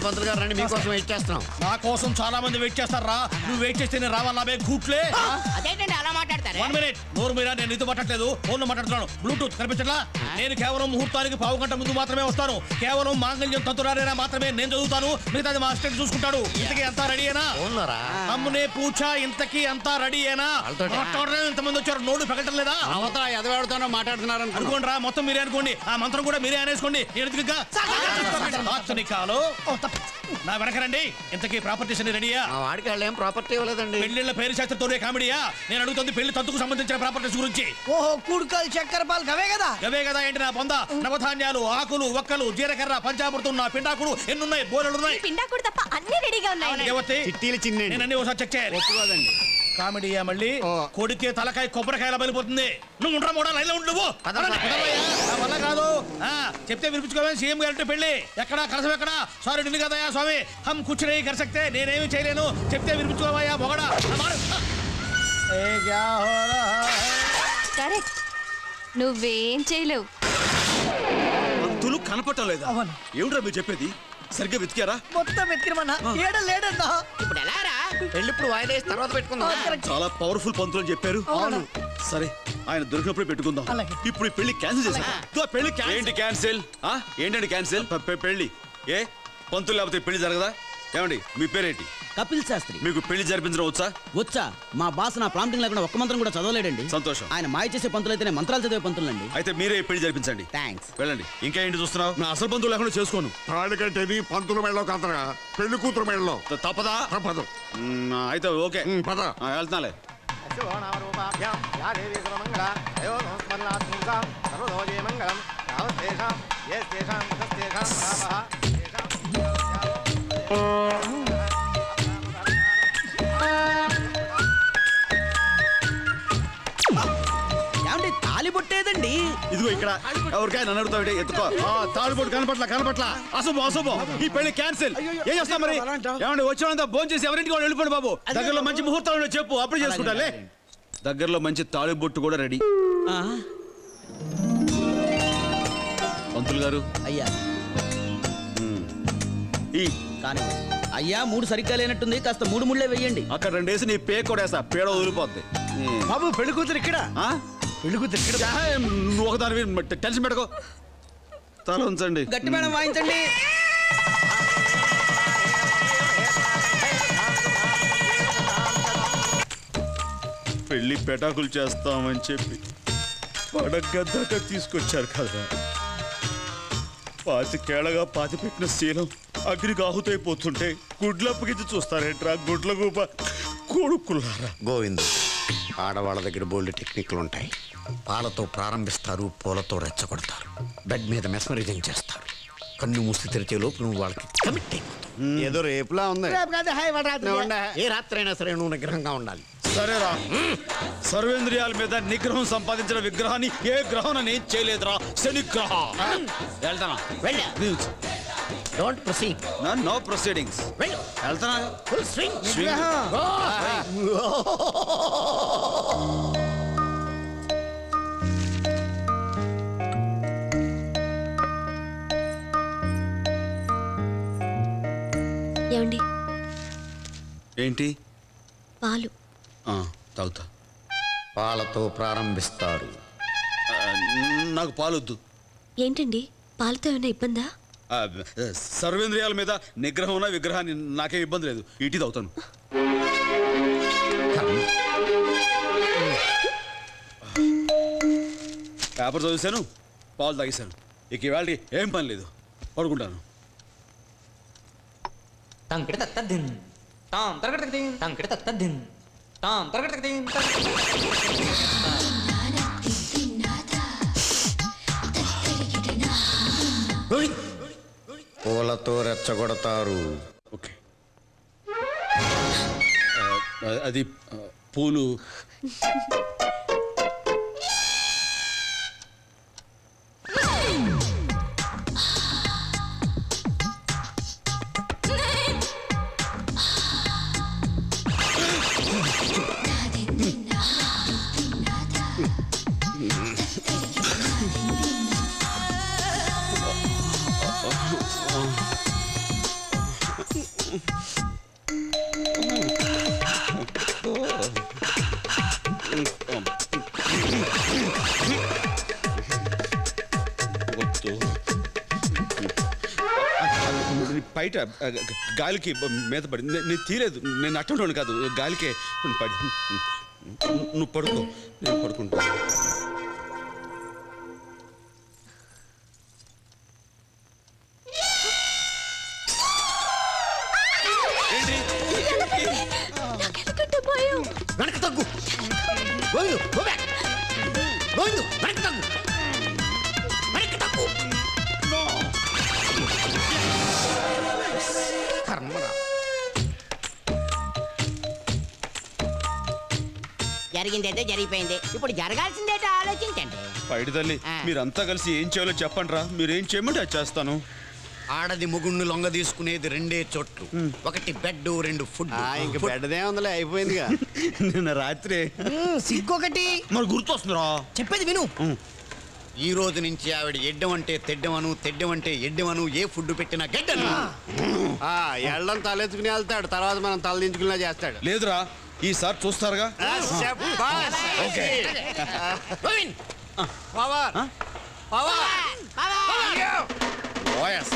పంతులు గారు రండి మీకోసం వెయిట్ చేస్తున్నాం నా కోసం చాలా మంది వెయిట్ చేస్తారా నువ్వు వెయిట్ చేస్తే నేను రావాలా బే కూట్లే అదేంటండి అలా మాట్లాడతారు వన్ మినిట్ నోరు మీరా నేను నీతో మాట్లాడలేదు ఫోన్ లో మాట్లాడుతున్నాను బ్లూటూత్ కనిపించట్లా నేను కేవలం ముహూర్తానికి పావు గంట ముందు మాత్రమే వస్తాను కేవలం మాంగళ్యం తంతురారేనా మాత్రమే నేను చదువుతాను మిగతాది మా అసిస్టెంట్ చూసుకుంటాడు ఇంతకీ అంతా రెడీయేనా ఫోన్లోరా అమ్మునే పూచా ఇంతకీ అంతా రెడీయేనా వాళ్ళతోటే. మాట్లాడడం ఇంతమంది వచ్చారు నోడు పెగటం లేదా అవతల ఎదవాడుతోనో మాట్లాడుతున్నారు అనుకోండి రా మొత్తం మీరే అనుకోండి ఆ మంత్రం కూడా మీరే అనేసుకోండి ఎందుకుగా ఆచనికాలు నా వెనకరండి ఇంతకీ ప్రాపర్టీస్ అన్ని రెడీయా మా వాడికి వాళ్ళు ఏం ప్రాపర్టీ ఇవ్వలేదండి పెళ్లిళ్ళ పేరు శాస్త్రంతోనే కామెడీయా నేను అడుగుతుంది పెళ్లి తంతుకు సంబంధించిన ప్రాపర్టీస్ గురించి ఓహో కూడుకలు చక్కెర పాలు అవే కదా అవే కదా ఏంటి నా పొంద నవధాన్యాలు ఆకులు ఒక్కలు జీలకర్ర పంచామృతం నా పిండాకులు ఎన్నున్నాయి బోరెలున్నాయి పిండాకుడు తప్ప అన్ని రెడీగా ఉన్నాయి దేవతి చిట్టీలు చిన్న నేను అన్ని ఒకసారి చెక్ చేయాలి ఒప్పుకోదండి కామెడీయా మళ్ళీ ఓ. కొడితే తలకాయ కొబ్బరికాయలా బలిపోతుంది నువ్వు ఉండరా మూడా లైన్లో ఉండు నువ్వు పద, పదండి, పద. పదవయ్యా. నా వల్ల కాదు ఆ, చెప్తే వినిపించుకోవాలి సీఎం గారి పెళ్లి ఎక్కడ కలసం ఎక్కడ సారీ నిన్ను కదయ్యా స్వామి హమ్ కూర్చుని కరసక్తే నేనేమి చేయలేను చెప్తే వినిపించుకోవయ్యా మొగడా నా మాట. ఏ క్యా హో రహా హై? కరెక్ట్ నువ్వేం చేయలేవు పంతులు కనపడటం లేదా అవును. ఏమిట్రా మీరు చెప్పేది సరిగ్గా వెతికారా మొత్తం ఎత్తిరమన్నా ఏడ లేడన్నా ఇప్పుడు ఎలా రా పెళ్లి ఇప్పుడు వాయిదా వేసి తర్వాత పెట్టుకుందాం చాలా పవర్ఫుల్ పంతులు అని చెప్పారు అవును. సరే ఆయన దొరికినప్పుడు పెట్టుకుందాం అలాగే. ఇప్పుడు ఈ పెళ్లి క్యాన్సిల్ చేసా పెళ్లి ఏంటి క్యాన్సిల్ ఏంటండి క్యాన్సిల్ పెళ్లి ఏ పంతులు లేకపోతే పెళ్లి జరగదా ఏమండి మీ పేరేంటి కపిల్ శాస్త్రి మీకు పెళ్లి జరిపించడం వచ్చా వచ్చా మా బాస్ నా ప్రాంప్టింగ్ లేకుండా ఒక్క మంత్రం కూడా చదవలేడండి సంతోషం. ఆయన మాయ చేసే పంతులైతేనే మంత్రాలు చదివే పంతులండి అయితే మీరే ఈ పెళ్లి జరిపించండి థ్యాంక్స్ వెళ్ళండి ఇంకా ఏంటి చూస్తున్నావు నా అసలు పంతులు లేకుండా చేసుకోను తాడికంటేది పంతుల మెడలో కాదరా పెళ్లి కూతురు మెడలో త- తప్పదా తప్పదు మ్, అయితే ఓకే ఉమ్, పద ఆ, వెళ్తున్నాలే ఏమండి తాలి బొట్టేదండి ఇదిగో ఇక్కడ ఎవరికైనా నన్ను అడుగుతావు ఎత్తుకో ఆ, తాడుబోటు కనపట్ల కనపట్ల అశుభం అశుభం ఈ పెళ్లి క్యాన్సిల్ ఏం చేస్తాం మరి ఏమండి వచ్చినంత భోజనం చేసి ఎవరింటికి వాళ్ళు వెళ్ళిపోండి బాబు దగ్గరలో మంచి ముహూర్తం ఉందో చెప్పు అప్పుడు చేసుకుంటాలే దగ్గరలో మంచి తాళిబొట్టు కూడా రెడీ ఆ, పంతులు గారు అయ్యా ఈ కానీ అయ్యా మూడు సరిగ్గా లేనట్టుంది కాస్త మూడు ముళ్ళే వెయ్యండి అక్కడ రెండేసి నీ పే కొడేసా పేడ వదిలిపోద్ది ఈ, బాబు పెళ్లి కూతురు ఇక్కడ ఆ? పెళ్లి కూతురు ఇక్కడ చా, నువ్వు ఒకదాని టెన్షన్ పెట్టుకో తల ఉంచండి గట్టి మేడం వాయించండి పెళ్లి పెటాకులు చేస్తామని చెప్పి పడగ్గ దాకా తీసుకొచ్చారు కదా పాతికేళ్లగా పాతి పెట్టిన శీలం అగ్నికి ఆహుతైపోతుంటే గుడ్లప్పగించి చూస్తారేంట్రా గుడ్ల గూప కొడుకులారా గోవింద్ ఆడవాళ్ళ దగ్గర బోల్డ్ టెక్నిక్లు ఉంటాయి పాలతో ప్రారంభిస్తారు పూలతో రెచ్చగొడతారు బెడ్ మీద మెస్మరైజింగ్ చేస్తారు కన్ను మూసి తెరిచే లోపు నువ్వు వాళ్ళకి కమిట్ అయిపోతావు ఏదో రేపులా ఉంది రేపు కాదు, హాయ్ వాడు రాత్రి. నువ్వు ఉండే. ఏ రాత్రి అయినా సరే నువ్వు నిగ్రహంగా ఉండాలి సరేరా సర్వేంద్రియాల మీద నిగ్రహం సంపాదించిన విగ్రహాన్ని ఏ గ్రహం నేను చేయలేదురా శనిగ్రహం వెళ్తానా వెళ్ళు News. డోంట్ ప్రొసీడ్ నా నో ప్రొసీడింగ్స్ వెళ్ళు వెళ్తానా ఫుల్ స్వింగ్ Swing. ఏమండి ఏంటి పాలు ఆ, తాగుతా పాలతో ప్రారంభిస్తారు ఆ, నాకు పాలొద్దు ఏంటండి పాలతో ఏమైనా ఇబ్బందా ఆ, సర్వేంద్రియాల మీద నిగ్రహం ఉన్న విగ్రహాన్ని నాకేం ఇబ్బంది లేదు ఇటీ తాగుతాను పేపర్ చదివేశాను పాలు తాగేశాను ఇక ఇవాళ ఏం పని లేదు పడుకుంటాను తంకిట తత్తదిన్ తాం తరగటకదిన్ తంకిట తత్తదిన్ తాం తరగటకదిన్ పూలతో రెచ్చగొడతారు ఓకే ఆ, అది ఆ, పూలు బయట ఆ, గ- గాలికి బ- మీద పడి నే- నేను తీలేదు నేను అట్టంటోను కాదు గాలికే పడి నువ్వు- నువ్వు పడుకో నేను పడుకుంటా ఏంటి నాకెందుకంటే భయం వెనక్కి తగ్గు గోవిందు గో బ్యాక్ గోవిందు వెనక్కి తగ్గు వెనక్కి తగ్గు కర్మరా జరిగిందేదో జరిగిపోయింది ఇప్పుడు జరగాల్సిందేటో ఆలోచించండి పైడి తల్లి ఆ. మీరంతా కలిసి ఏం చేయాలో చెప్పండి రా మీరు ఏం చేయమంటే అది చేస్తాను ఆడది మొగుణ్ణి లొంగ తీసుకునేది రెండే చోట్లు ఒకటి బెడ్ రెండు ఫుడ్ ఇంక బెడ్డదే ఉందిలే అయిపోయిందిగా నిన్న రాత్రి సిగ్గొకటి మరి గుర్తొస్తుందిరా చెప్పేది విను ఈ రోజు నుంచి ఆవిడ ఎడ్డం అంటే తెడ్డమను తెడ్డం అంటే ఎడ్డమను ఏ ఫుడ్ పెట్టినా గడ్డను ఆ ఎళ్ళం తలెత్తుకుని వెళ్తాడు తర్వాత మనం తల దించుకునేలా చేస్తాడు లేదురా ఈసారి చూస్తారుగా ఆ, శభాష్. గోవింద్ పవర్ పవర్ ఓయస్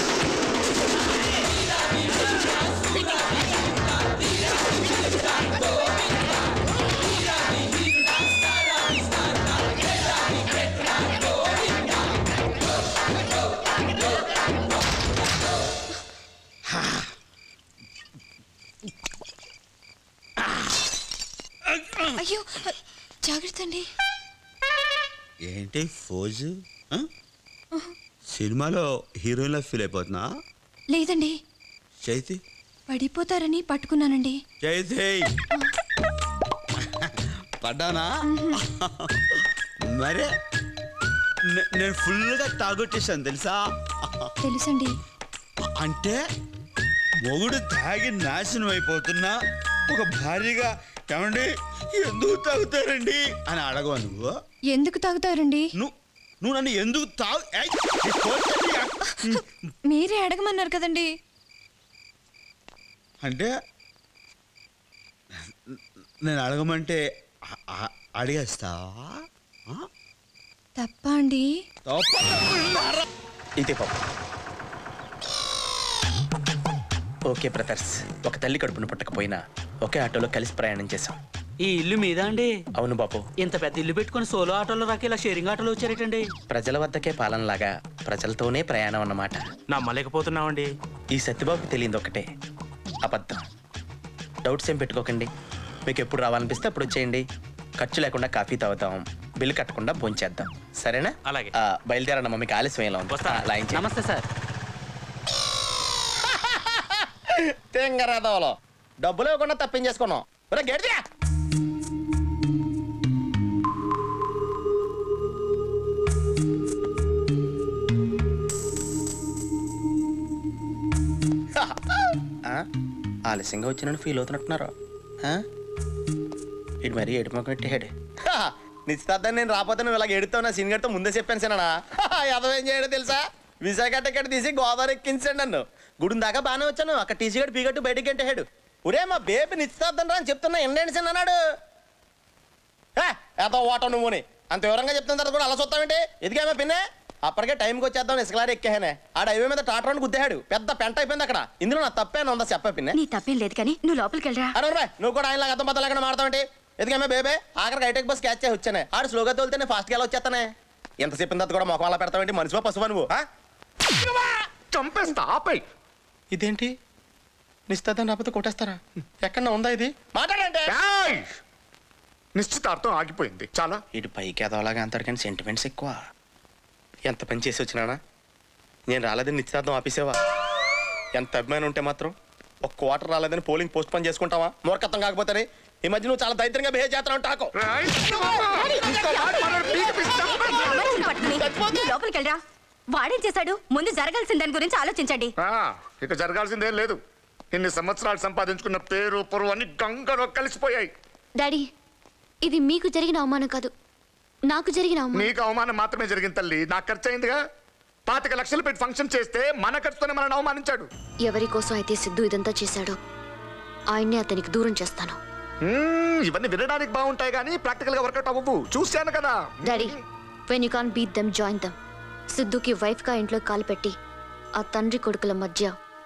అయ్యో జాగ్రత్త అండి ఏంటి ఫోజు ఆ? సినిమాలో హీరోయిన్లా ఫీల్ అయిపోతున్నా లేదండి చైతి పడిపోతారని పట్టుకున్నానండి చైతి పడ్డానా మరే నే- నేను ఫుల్గా తాగొట్టేశాను తెలుసా తెలుసండి అంటే మొగుడు తాగి నాశనం అయిపోతున్నా ఒక భార్యగా ఏమండి ఎందుకు తాగుతారండి అని అడగవా నువ్వు ఎందుకు తాగుతారండి నువ్వు నువ్వు నన్ను ఎందుకు తాగు ఏయ్, ఈ కోడిని- మీరే అడగమన్నారు కదండి అంటే నేను అడగమంటే అ- అ- అడిగేస్తావా ఆ? తప్ప అండి తప్ప. ఇదే పాపం ఓకే బ్రదర్స్ ఒక తల్లి కడుపును పుట్టకపోయినా ఒకే ఆటోలో కలిసి ప్రయాణం చేశాం ఈ ఇల్లు మీద అండి అవును బాబు ఇంత పెద్ద ఇల్లు పెట్టుకొని సోలో ఆటోలో రాక ఇలా షేరింగ్ ఆటోలో వచ్చారేటండి ప్రజల వద్దకే పాలనలాగా ప్రజలతోనే ప్రయాణం అన్నమాట నమ్మలేకపోతున్నామండి ఈ సత్యబాబుకి తెలియంది ఒకటే అబద్ధం డౌట్స్ ఏం పెట్టుకోకండి మీకు ఎప్పుడు రావాలనిపిస్తే అప్పుడు వచ్చేయండి ఖర్చు లేకుండా కాఫీ తాగుతాం బిల్లు కట్టకుండా భోంచేద్దాం సరేనా అలాగే. ఆ, బయలుదేరండి మీకు ఆలస్యం ఎలా ఉంది వస్తా ఆ, లాయించండి. నమస్తే సార్ తెంగరాదవలో డబ్బులు ఇవ్వకుండా తప్పించేసుకున్నాం ఒరే గడిదిరా ఆ? ఆలస్యంగా వచ్చినని ఫీల్ అవుతున్నట్టున్నారు ఆ? ఇటు మరీ ఏడుపు పెట్టాడు నిశ్చితార్థం నేను రాకపోతే నువ్వు ఇలాగ ఎడుతావు నా సీనియర్తో ముందే చెప్పాను సినా అదవేం చేయడం తెలుసా విశాఖ టికెట్ తీసి గోదావరి ఎక్కించాడు నన్ను గుడి దాకా బాగానే వచ్చాను అక్కడ టీసీ గడు పీగట్టు బయటికి గంటేహాడు ఒరే మా బేబీ నిశ్చితార్థం రా అని చెప్తున్నా ఎండండి సిన్ అన్నాడు ఏదో ఓట నువ్వుని అంత వివరంగా చెప్తున్న తర్వాత కూడా అలా చూస్తావేంటి ఎదిగామా పిన్నే అప్పటికే టైంకి వచ్చేద్దాం ఇసుకలారి ఎక్కేహానే ఆ హైవే మీద టాటరాన్ని గుద్దేశాడు పెద్ద పెంట అయిపోయింది అక్కడ ఇందులో నా తప్పేనా ఉందా చెప్పా పిన్నే నీ తప్పేం లేదు కానీ నువ్వు లోపలికి వెళ్ళరా అరే రే నువ్వు కూడా ఆయన అర్థం బద్దలు ఎక్కడ మాడతావేంటి ఎందుకమ్మా బేబే ఆఖరికి హైటెక్ బస్ క్యాచ్ చేసి వచ్చానే ఆడు స్లోగా తోలితేనే ఫాస్ట్గా వెళ్ళి వచ్చేస్తానే ఎంత చెప్పిన తర్వాత కూడా మొఖం అలా పెడతావేంటి మనిషివా పశువా నువ్వు ఆ? చంపేస్తా ఆపై ఇదేంటి నిశ్చితార్థం రాకపోతే కొట్టేస్తారా ఎక్కడ ఉందా ఇది మాట్లాడంటే ఏయ్! నిశ్చితార్థం ఆగిపోయింది చాలా ఇటు పైకి ఎదవలాగా అంటారు కానీ సెంటిమెంట్స్ ఎక్కువ ఎంత పని చేసి వచ్చినానా నేను రాలేదని నిశ్చితార్థం ఆపేసావా ఎంత అభిమానం ఉంటే మాత్రం ఒక క్వార్టర్ రాలేదని పోలింగ్ పోస్ట్ పోన్ చేసుకుంటావా మూర్ఖత్వం కాకపోతే ఈ మధ్య నువ్వు చాలా దరిద్రంగా బిహేవ్ చేస్తున్నావు టాకో ఏయ్! ఇంకో మాట మాట్లాడు, పీకి పీకి చంపేస్తా. నువ్వు లోపలికి వెళ్ళరా వాడేం చేశాడు ముందు జరగాల్సిన దాని గురించి ఆలోచించండి ఆ, ఇక జరగాల్సిందేం లేదు ఇన్ని సంవత్సరాలు సంపాదించుకున్న పేరు పొరువు అన్ని గంగలో కలిసిపోయాయి డాడీ ఇది మీకు జరిగిన అవమానం కాదు నాకు జరిగిన అవమానం నీకు అవమానం మాత్రమే జరిగింది తల్లి నాకు ఖర్చు అయిందిగా పాతిక లక్షలు పెట్టి ఫంక్షన్ చేస్తే మన ఖర్చుతోనే మనల్ని అవమానించాడు ఎవరి కోసం అయితే సిద్ధు ఇదంతా చేశాడో ఆయన్నే అతనికి దూరం చేస్తాను మ్మ్, ఇవన్నీ వినడానికి బాగుంటాయి కానీ ప్రాక్టికల్ గా వర్కౌట్ అవ్వవు చూశాను కదా daddy when you can beat them join them సిద్ధుకి వైఫ్ గా ఇంట్లో కాలు పెట్టి ఆ తండ్రి కొడుకుల మధ్య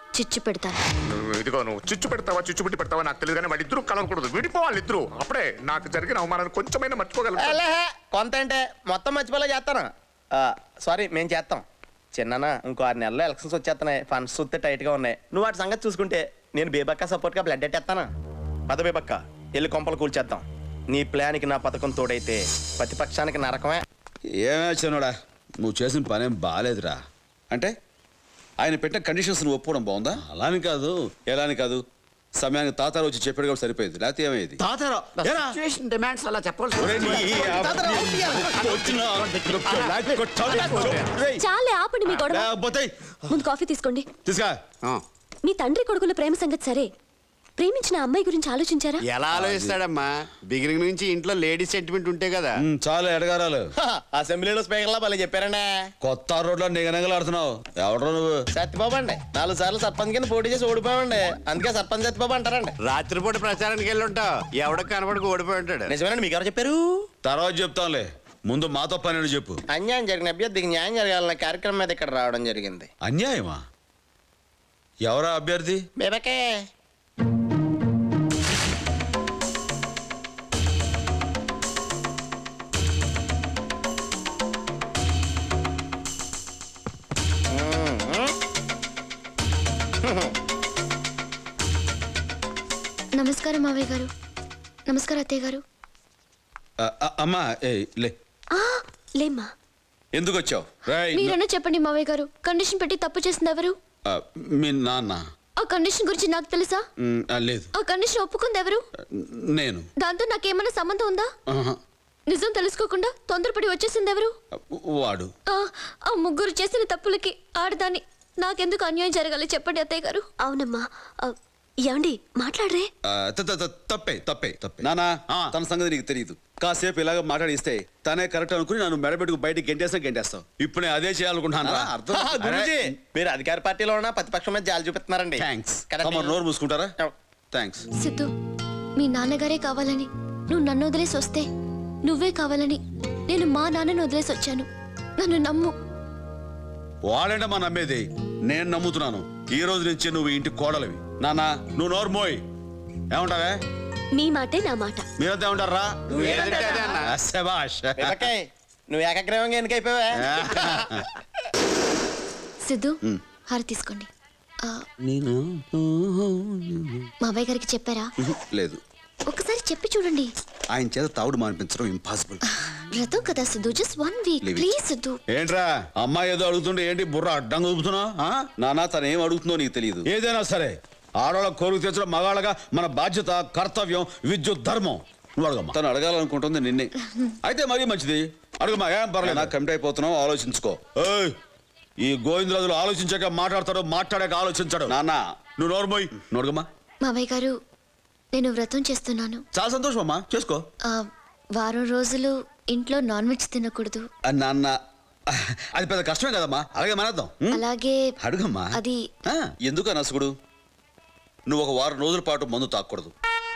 చిచ్చు పెడతాను నువ్వు ఇదిగో నువ్వు చిచ్చు పెడతావా చిచ్చు పెట్టి పెడతావా నాకు తెలియదు కానీ వాళ్ళిద్దరూ కలవకూడదు విడిపోవాలి ఇద్దరు అప్పుడే నాకు జరిగిన అవమానాన్ని కొంచెమైనా మర్చిపోగలను ఏలేహే, కొంత అంటే మొత్తం మర్చిపోలే చేస్తాను సారీ మేము చేస్తాం చిన్న ఇంకో ఆరు నెలలు ఎలక్షన్స్ వచ్చేస్తున్నాయి ఫండ్స్ చూస్తే టైట్గా ఉన్నాయి నువ్వు వాటి సంగతి చూసుకుంటే నేను బేబక్క సపోర్ట్గా బ్లడ్ ఎట్టేస్తాను పద బేబక్క వెళ్ళి కొంపలు కూల్చేద్దాం నీ ప్లాన్కి నా పథకం తోడైతే ప్రతిపక్షానికి నరకమే ఏమే చిన్నోడా నువ్వు చేసిన పనేం బాగాలేదురా అంటే ఆయన పెట్టిన కండిషన్స్ నువ్వు ఒప్పుకోవడం బాగుందా అలాని కాదు ఎలా అని కాదు సమయానికి తాతారు వచ్చి చెప్పాడు కాబట్టి సరిపోయింది లేకపోతే ఏమయ్యేది తాతారా ఏరా? సిచ్యువేషన్ డిమాండ్స్ అలా చెప్పాల్సి ఒరేయ్, నీ రేయ్, చాలే ఆపండి మీ గొడవ లేకపోతే ముందు కాఫీ తీసుకోండి తీసుకా మీ తండ్రి కొడుకుల ప్రేమ సంగతి సరే ప్రేమించిన అమ్మాయి గురించి ఆలోచించారా ఎలా ఆలోచిస్తాడమ్మా బిగినింగ్ నుంచి ఇంట్లో లేడీస్ సెంటిమెంట్ ఉంటే కదా ఉమ్, చాలా ఎడగారాలు అసెంబ్లీలో స్పీకర్లా భలే చెప్పారండి కొత్త రోడ్లో నిగనగలాడుతున్నావు ఎవడో నువ్వు సత్యబాబు అండి నాలుగు సార్లు సర్పంచ్ కింద పోటీ చేసి ఓడిపోయామండి అందుకే సర్పంచ్ సత్యబాబు అంటారండి రాత్రిపూట ప్రచారానికి వెళ్ళి ఉంటావు ఎవడ కనబడికి ఓడిపోయి ఉంటాడు నిజమేనండి మీకు ఎవరు చెప్పారు తర్వాత చెప్తాంలే ముందు మాతో పని ఏంటో చెప్పు అన్యాయం జరిగిన అభ్యర్థికి న్యాయం జరగాలన్న కార్యక్రమం మీద ఇక్కడ రావడం జరిగింది అన్యాయమా ఎవరా అభ్యర్థి బేబకే నమస్కారం మావయ్య గారు నమస్కారం అత్తయ్య గారు ఆ, ఆ, అమ్మా ఏ లే ఆ, లేమ్మా ఎందుకు వచ్చావు రాయ్ మీరన్నా చెప్పండి మావయ్య గారు కండిషన్ పెట్టి తప్పు చేసింది ఎవరు ఆ, మీ నాన్న ఆ కండిషన్ గురించి నాకు తెలుసా ఉమ్, ఆ, లేదు ఆ కండిషన్ ఒప్పుకుంది ఎవరు నేను దాంతో నాకేమైనా సంబంధం ఉందా ఆహా, నిజం తెలుసుకోకుండా తొందరపడి వచ్చేసింది ఎవరు వాడు ఆ, ఆ ముగ్గురు చేసిన తప్పులకి ఆడదాన్ని నాకెందుకు అన్యాయం జరగాలి చెప్పండి అత్తయ్య గారు అవునమ్మా ఆ, ఏమండి మాట్లాడరే ఆ, త- త- త- తప్పే తప్పే తప్పే నానా తన సంగతి నీకు తెలియదు కాసేపు ఇలాగ మాట్లాడిస్తే తనే కరెక్ట్ అనుకుని నన్ను మెడబెట్టుకు బయటికి గెంటేస్తా గెంటేస్తావు ఇప్పుడు నేను అదే చేయాలనుకుంటున్నాను రా. అర్థం గురుజీ మీరు అధికార పార్టీలో ఉన్న ప్రతిపక్షం మీద జాలి చూపిస్తున్నారండి థ్యాంక్స్ కదండి? తమరు నోరు మూసుకుంటారా థ్యాంక్స్ సిద్ధు మీ నాన్నగారే కావాలని నువ్వు నన్ను వదిలేసి వస్తే నువ్వే కావాలని నేను మా నాన్నను వదిలేసి వచ్చాను నన్ను నమ్ము వాడంటే మా నమ్మేది నేను నమ్ముతున్నాను ఈ రోజు నుంచి నువ్వు ఈ ఇంటి కోడలివి నానా నువ్వు నోరు మోయ్ ఏమంటావే మీ మాటే నా మాట మీరంతా ఏమంటారా ఏదంటే అదే అన్న. శబాష్ బేబకే నువ్వు ఏకగ్రీవంగా ఎన్నికైపోయావా సిద్ధు హార తీసుకోండి ఆ, నేను మావయ్య గారికి చెప్పారా లేదు ఒకసారి చెప్పి చూడండి ఆయన చేత తావుడు మానిపించడం ఇంపాసిబుల్ వ్రతం కదా Siddhu just one week Leave it. Please Siddhu ఏంట్రా అమ్మాయి ఏదో అడుగుతుంటే ఏంటి బుర్ర అడ్డంగా ఊపుతున్నా నానా తను ఏం అడుగుతుందో నీకు తెలియదు ఏదైనా సరే ఆడవాళ్ళ కోరిక తెచ్చడం మగాళ్ళగా మన బాధ్యత కర్తవ్యం విద్యుత్ ధర్మం నువ్వు అడగమ్మా తను అడగాలనుకుంటుంది నిన్నే అయితే మరీ మంచిది అడుగమ్మా ఏం పర్లేదు నాకు కమిట్ అయిపోతున్నావు ఆలోచించుకో ఏయ్, ఈ గోవిందరాజులు ఆలోచించాక మాట్లాడతాడు మాట్లాడాక ఆలోచించాడు నాన్న నువ్వు నోరుమోయ్ నోడుగమ్మా మావయ్య గారు నేను వ్రతం చేస్తున్నాను చాలా సంతోషం అమ్మా చేసుకో ఆ, వారం రోజులు ఇంట్లో నాన్ వెజ్ తినకూడదు ఆ, నాన్న అది పెద్ద కష్టమే కదమ్మా అలాగే మానేద్దాం ఉం? అలాగే అడుగమ్మా అది ఆ, ఎందుకు నసుగుడు నువ్వు ఒక వారం రోజుల పాటు మందు తాకూడదు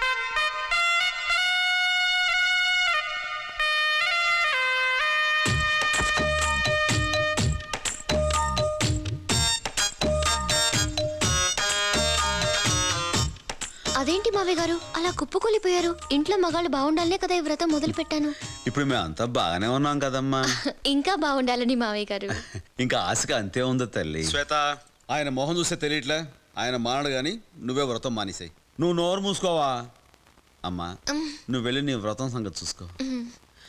అదేంటి మావయ్య గారు అలా కుప్పకూలిపోయారు ఇంట్లో మగాళ్ళు బాగుండాలనే కదా ఈ వ్రతం మొదలు పెట్టాను ఇప్పుడు మేము అంతా బాగానే ఉన్నాం కదమ్మా ఇంకా బాగుండాలని మావయ్య గారు ఇంకా ఆశగా అంతే ఉందో తల్లి శ్వేత ఆయన మొహం చూస్తే తెలియట్లే ఆయన మానడు గాని నువ్వే వ్రతం మానేసాయి నువ్వు నోరు మూసుకోవా అమ్మా నువ్వు వెళ్ళి నీ వ్రతం సంగతి చూసుకో ఉమ్.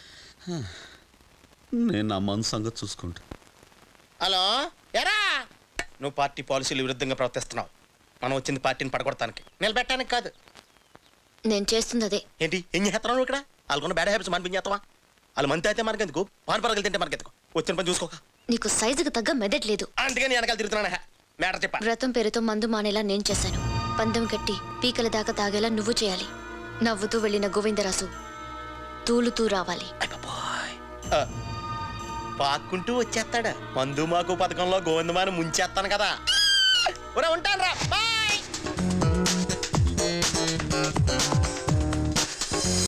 నేను నా మనసు సంగతి చూసుకుంటా హలో ఎరా నువ్వు పార్టీ పాలసీలు విరుద్ధంగా ప్రవర్తిస్తున్నావు మనం వచ్చింది పార్టీని పడగొడటానికి నిలబెట్టడానికి కాదు నేను చేస్తుంది అదే ఏంటి ఏం చేస్తున్నావు నువ్వు ఇక్కడ వాళ్ళకున్న బ్యాడ్ హ్యాబిట్స్ మనిపించేస్తావా వాళ్ళు మంతి అయితే మనకెందుకు పాన్ పరగలు తింటే మనకెందుకు వచ్చిన పని చూసుకోక నీకు సైజుకు తగ్గ మెదట్లేదు అందుకని వెనకాల తిరుగుతున్నాను మ్యాటర్ చెప్పా వ్రతం పేరుతో మందు మానేలా నేను చేశాను పందెం కట్టి పీకల దాకా తాగేలా నువ్వు చేయాలి నవ్వుతూ వెళ్ళిన గోవిందరాసు తూలుతూ రావాలి ఆ, పాక్కుంటూ వచ్చేస్తాడు మందు మాకు పథకంలో గోవిందమాని ముంచేస్తాను కదా ఒరే ఉంటాను రా